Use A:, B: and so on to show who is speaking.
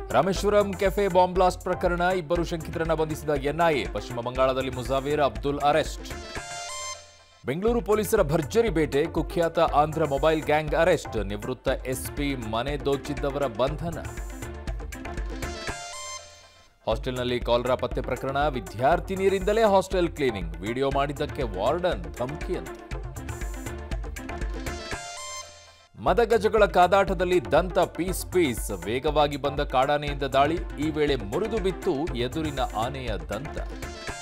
A: Rameswaram cafe bomb blast ಪ್ರಕರಣ ಇಬ್ಬರು ಶಂಕಿತರನ್ನ ಬಂಧಿಸಿದ ಎನ್ಐಎ ಪಶ್ಚಿಮ ಬಂಗಾಳದಲ್ಲಿ ಮುಜಾವೀರ್ ಅಬ್ದುಲ್ ಅರೆಸ್ಟ್ ಬೆಂಗಳೂರು ಪೊಲೀಸರ ಭರ್ಜರಿ ಬೇಟೆ ಕುಖ್ಯಾತ ಆಂಧ್ರ ಮೊಬೈಲ್ ಗ್ಯಾಂಗ್ ಅರೆಸ್ಟ್ ನಿವೃತ್ತ ಎಸ್ಪಿ ಮನೆ ದೋಚಿದ್ದವರ ಬಂಧನ ಹಾಸ್ಟೆಲ್ನಲ್ಲಿ ಕಾಲರಾ ಪತ್ತೆ ಪ್ರಕರಣ ವಿದ್ಯಾರ್ಥಿನಿಯರಿಂದಲೇ ಹಾಸ್ಟೆಲ್ ಕ್ಲೀನಿಂಗ್ ವಿಡಿಯೋ ಮಾಡಿದ್ದಕ್ಕೆ ವಾರ್ಡನ್ ಧಮಕಿ ಅಂತ ಮದಗಜಗಳ ಕಾದಾಟದಲ್ಲಿ ದಂತ ಪೀಸ್ ಪೀಸ್ ವೇಗವಾಗಿ ಬಂದ ಕಾಡಾನೆಯಿಂದ ದಾಳಿ ಈ ವೇಳೆ ಮುರಿದು ಬಿತ್ತು ಎದುರಿನ ಆನೆಯ ದಂತ